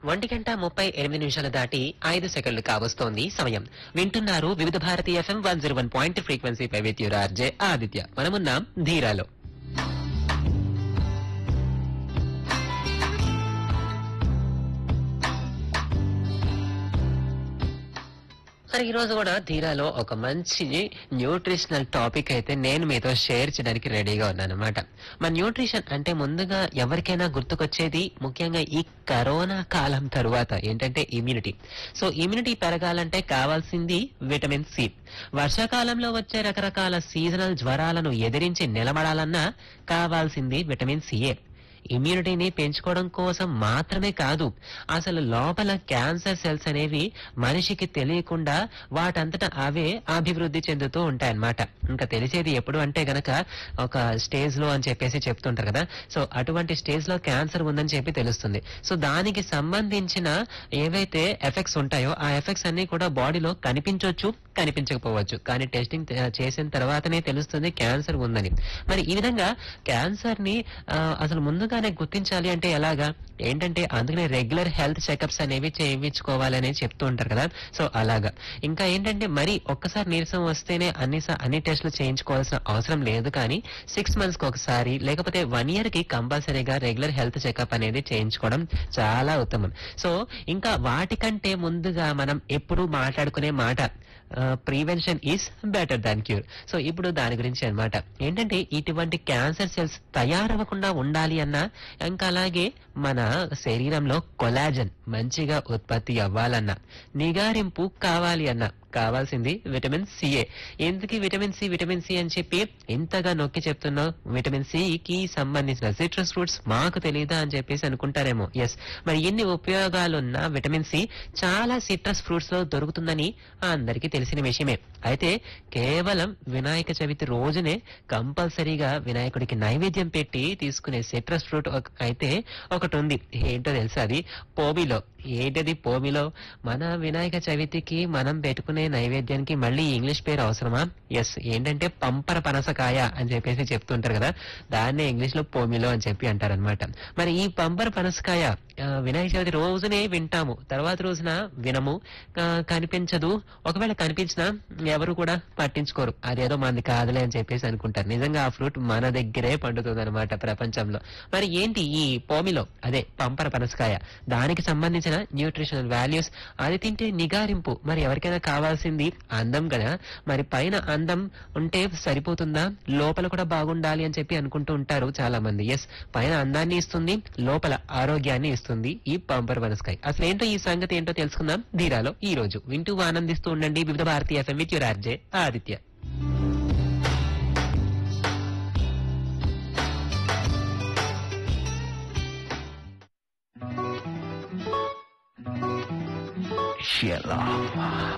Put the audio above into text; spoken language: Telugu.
ఒంటి గంట ముప్పై ఎనిమిది నిమిషాలు దాటి ఐదు సెకండ్లు కావస్తోంది సమయం వింటున్నారు Vividh Bharati FM one zero one point frequency పై విత్ యువర్ ఆర్జే ఆదిత్య మనమున్నాం ధీరాలో మరి ఈ రోజు కూడా ధీరాలో ఒక మంచి న్యూట్రిషనల్ టాపిక్ అయితే నేను మీతో షేర్ చేయడానికి రెడీగా ఉన్నాను అనమాట మన న్యూట్రిషన్ అంటే ముందుగా ఎవరికైనా గుర్తుకొచ్చేది ముఖ్యంగా ఈ కరోనా కాలం తరువాత ఏంటంటే ఇమ్యూనిటీ సో ఇమ్యూనిటీ పెరగాలంటే కావాల్సింది విటమిన్ సి వర్షాకాలంలో వచ్చే రకరకాల సీజనల్ జ్వరాలను ఎదిరించి నిలబడాలన్నా కావాల్సింది విటమిన్ సిఏ ఇమ్యూనిటీని పెంచుకోవడం కోసం మాత్రమే కాదు అసలు లోపల క్యాన్సర్ సెల్స్ అనేవి మనిషికి తెలియకుండా వాటంతట అవే అభివృద్ధి చెందుతూ ఉంటాయన్నమాట ఇంకా తెలిసేది ఎప్పుడు అంటే గనక ఒక స్టేజ్ లో అని చెప్పేసి చెప్తుంటారు కదా సో అటువంటి స్టేజ్ లో క్యాన్సర్ ఉందని చెప్పి తెలుస్తుంది సో దానికి సంబంధించిన ఏవైతే ఎఫెక్ట్స్ ఉంటాయో ఆ ఎఫెక్ట్స్ అన్ని కూడా బాడీలో కనిపించవచ్చు కనిపించకపోవచ్చు కానీ టెస్టింగ్ చేసిన తర్వాతనే తెలుస్తుంది క్యాన్సర్ ఉందని మరి ఈ విధంగా క్యాన్సర్ ని ఆ, అసలు ముందుగానే గుర్తించాలి అంటే ఎలాగా ఏంటంటే అందుకనే రెగ్యులర్ హెల్త్ చెకప్స్ అనేవి చేయించుకోవాలని చెప్తూ ఉంటారు కదా సో అలాగా ఇంకా ఏంటంటే మరి ఒక్కసారి నీరసం వస్తేనే అన్ని స- అన్ని టెస్టులు చేయించుకోవాల్సిన అవసరం లేదు కానీ సిక్స్ మంత్స్ కి ఒకసారి లేకపోతే వన్ ఇయర్ కి కంపల్సరీగా రెగ్యులర్ హెల్త్ చెకప్ అనేది చేయించుకోవడం చాలా ఉత్తమం సో ఇంకా వాటికంటే ముందుగా మనం ఎప్పుడు మాట్లాడుకునే మాట prevention is better than cure so ఇప్పుడు దాని గురించి అన్నమాట ఏంటంటే ఇటువంటి క్యాన్సర్ సెల్స్ తయారవ్వకుండా ఉండాలి అన్నా ఇంకా అలాగే మన శరీరంలో కొలాజన్ మంచిగా ఉత్పత్తి అవ్వాలన్నా నిగారింపు కావాలి అన్నా కావాల్సింది విటమిన్ సిఏ ఎందుకు విటమిన్ సి విటమిన్ సి అని చెప్పి ఇంతగా నొక్కి చెప్తున్నావు విటమిన్ సి కి సంబంధించిన సిట్రస్ ఫ్రూట్స్ మాకు తెలియదా అని చెప్పేసి అనుకుంటారేమో ఎస్ మరి ఎన్ని ఉపయోగాలున్న విటమిన్ సి చాలా సిట్రస్ ఫ్రూట్స్ లో దొరుకుతుందని అందరికీ తెలిసిన విషయమే అయితే కేవలం వినాయక చవితి రోజునే కంపల్సరీగా వినాయకుడికి నైవేద్యం పెట్టి తీసుకునే సిట్రస్ ఫ్రూట్ ఒక- అయితే ఒకటి ఉంది ఏంటో తెలుసా అది పోబిలో ఏంటది పోమిలో మన వినాయక చవితికి మనం పెట్టుకునే నైవేద్యానికి మళ్ళీ ఇంగ్లీష్ పేరు అవసరమా ఎస్ ఏంటంటే పంపర పనసకాయ అని చెప్పేసి చెప్తుంటారు కదా దాన్నే ఇంగ్లీష్ లో పోమిలో అని చెప్పి అంటారనమాట మరి ఈ పంపర పనసకాయ ఆ, వినాయక చవితి రోజునే వింటాము తర్వాత రోజున వినము ఆ, కనిపించదు ఒకవేళ కనిపించినా ఎవరు కూడా పట్టించుకోరు అదేదో మనది కాదులే అని చెప్పేసి అనుకుంటారు నిజంగా ఆ ఫ్రూట్ మన దగ్గరే పండుతుంది అనమాట ప్రపంచంలో మరి ఏంటి ఈ పోమిలో అదే పంపర పనసకాయ దానికి సంబంధించిన న్యూట్రిషనల్ వాల్యూస్ అది తింటే నిగారింపు మరి ఎవరికైనా కావాల్సింది అందం కదా మరి పైన అందం ఉంటే సరిపోతుందా లోపల కూడా బాగుండాలి అని చెప్పి అనుకుంటూ ఉంటారు చాలా మంది ఎస్ పైన అందాన్ని ఇస్తుంది లోపల ఆరోగ్యాన్ని ఇస్తుంది ఈ పంపర్ పనసకాయ అసలు ఏంటో ఈ సంగతి ఏంటో తెలుసుకుందాం ధీరాలో ఈ రోజు వింటూ ఆనందిస్తూ ఉండండి Vividh Bharatiya FM with your RJ Aditya Sheila.